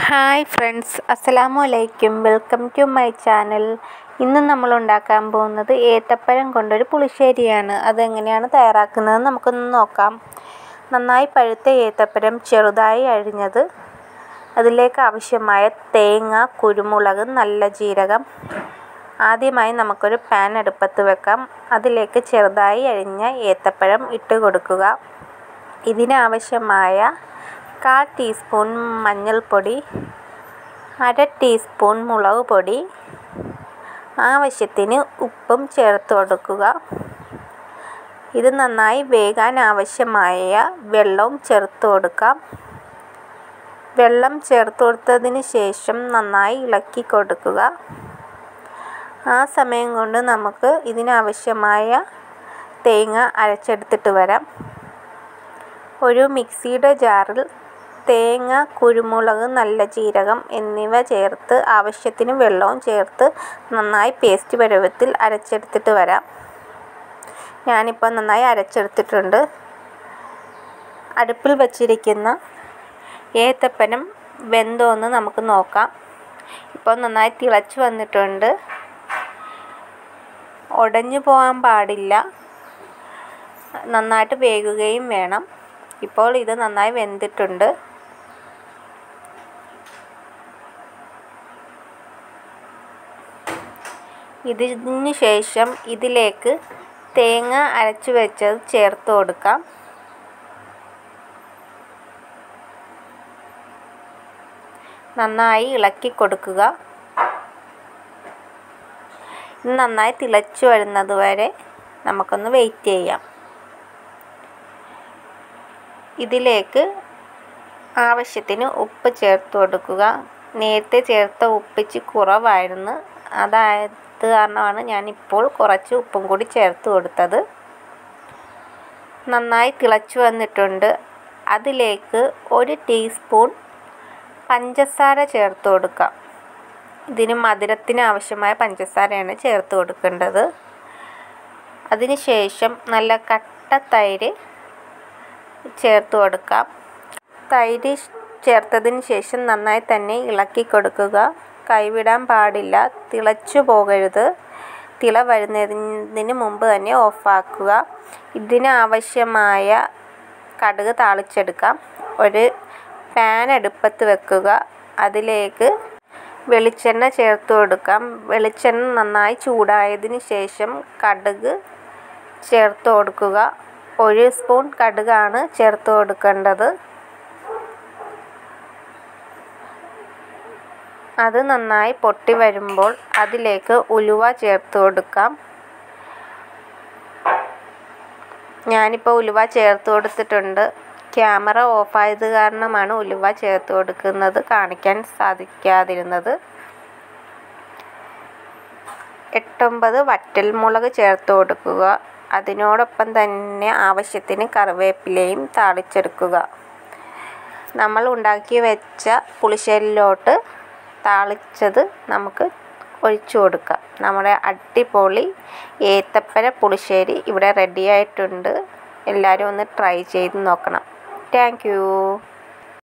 hi friends അസ്സലാമു അലൈക്കും welcome to my channel ഇന്ന് നമ്മൾ ഉണ്ടാക്കാൻ പോകുന്നത് ഏത്തപ്പഴം കൊണ്ടൊരു പുളിശ്ശേരിയാണ് അതെങ്ങനെയാണ് തയ്യാറാക്കുന്നത് നമുക്കൊന്ന് നോക്കാം നന്നായി പഴുത്ത ഏത്തപ്പഴം ചെറുതായി അരിഞ്ഞത് അതിലേക്ക് ആവശ്യമായ തേങ്ങ കുരുമുളക് നല്ല ജീരകം ആദ്യമായി നമുക്കൊരു പാൻ അടുപ്പത്ത് വെക്കാം അതിലേക്ക് ചെറുതായി അരിഞ്ഞ ഏത്തപ്പഴം ഇട്ട് കൊടുക്കുക ഇതിനാവശ്യമായ കാൽ ടീസ്പൂൺ മഞ്ഞൾപ്പൊടി അര ടീസ്പൂൺ മുളക് പൊടി ആവശ്യത്തിന് ഉപ്പും ചേർത്ത് കൊടുക്കുക ഇത് നന്നായി വേകാൻ ആവശ്യമായ വെള്ളവും ചേർത്ത് കൊടുക്കാം വെള്ളം ചേർത്ത് കൊടുത്തതിന് ശേഷം നന്നായി ഇളക്കി കൊടുക്കുക ആ സമയം കൊണ്ട് നമുക്ക് ഇതിനാവശ്യമായ തേങ്ങ അരച്ചെടുത്തിട്ട് വരാം ഒരു മിക്സിയുടെ ജാറിൽ തേങ്ങ കുരുമുളക് നല്ല ജീരകം എന്നിവ ചേർത്ത് ആവശ്യത്തിന് വെള്ളവും ചേർത്ത് നന്നായി പേസ്റ്റ് പരുവത്തിൽ അരച്ചെടുത്തിട്ട് വരാം ഞാനിപ്പോൾ നന്നായി അരച്ചെടുത്തിട്ടുണ്ട് അടുപ്പിൽ വച്ചിരിക്കുന്ന ഏത്തപ്പനം വെന്തോന്ന് നമുക്ക് നോക്കാം ഇപ്പോൾ നന്നായി തിളച്ച് വന്നിട്ടുണ്ട് ഉടഞ്ഞു പോകാൻ പാടില്ല നന്നായിട്ട് വേകുകയും വേണം ഇപ്പോൾ ഇത് നന്നായി വെന്തിട്ടുണ്ട് ഇതിന് ശേഷം ഇതിലേക്ക് തേങ്ങ അരച്ചു വെച്ചത് ചേർത്ത് കൊടുക്കാം നന്നായി ഇളക്കി കൊടുക്കുക ഇത് നന്നായി തിളച്ചു വരുന്നത് വരെ നമുക്കൊന്ന് വെയിറ്റ് ചെയ്യാം കാരണം ആവശ്യത്തിന് ഉപ്പ് ചേർത്ത് കൊടുക്കുക നേരത്തെ ചേർത്ത ഉപ്പിച്ച് കുറവായിരുന്നു അതായത് കാരണമാണ് ഞാനിപ്പോൾ കുറച്ച് ഉപ്പും കൂടി ചേർത്ത് കൊടുത്തത് നന്നായി തിളച്ചു വന്നിട്ടുണ്ട് അതിലേക്ക് ഒരു ടീസ്പൂൺ പഞ്ചസാര ചേർത്ത് കൊടുക്കാം ഇതിന് മധുരത്തിന് ആവശ്യമായ പഞ്ചസാരയാണ് ചേർത്ത് കൊടുക്കേണ്ടത് അതിന് ശേഷം നല്ല കട്ട തൈര് ചേർത്ത് കൊടുക്കാം തൈര് ചേർത്തതിന് ശേഷം നന്നായി തന്നെ ഇളക്കി കൊടുക്കുക കൈവിടാൻ പാടില്ല തിളച്ചു പോകരുത് തിള വരുന്നതിന് മുമ്പ് തന്നെ ഓഫാക്കുക ഇതിന് ആവശ്യമായ കടുക് താളിച്ചെടുക്കാം ഒരു പാൻ അടുപ്പത്ത് വെക്കുക അതിലേക്ക് വെളിച്ചെണ്ണ ചേർത്ത് കൊടുക്കാം വെളിച്ചെണ്ണ നന്നായി ചൂടായതിന് ശേഷം കടുക് ചേർത്ത് കൊടുക്കുക ഒരു സ്പൂൺ കടുകാണ് ചേർത്ത് കൊടുക്കേണ്ടത് അത് നന്നായി പൊട്ടി വരുമ്പോൾ അതിലേക്ക് ഉലുവ ചേർത്ത് കൊടുക്കാം ഞാനിപ്പോൾ ഉലുവ ചേർത്ത് കൊടുത്തിട്ടുണ്ട് ക്യാമറ ഓഫായത് കാരണമാണ് ഉലുവ ചേർത്ത് കൊടുക്കുന്നത് കാണിക്കാൻ സാധിക്കാതിരുന്നത് എട്ടൊമ്പത് വറ്റൽമുളക് ചേർത്ത് കൊടുക്കുക അതിനോടൊപ്പം തന്നെ ആവശ്യത്തിന് കറിവേപ്പിലയും താളിച്ചെടുക്കുക നമ്മൾ ഉണ്ടാക്കി വെച്ച പുളിശ്ശേരിയിലോട്ട് താളിച്ചത് നമുക്ക് ഒഴിച്ചു കൊടുക്കാം നമ്മുടെ അടിപൊളി ഏത്തപ്പഴ പുളിശ്ശേരി ഇവിടെ റെഡി ആയിട്ടുണ്ട് എല്ലാവരും ഒന്ന് ട്രൈ ചെയ്ത് നോക്കണം താങ്ക്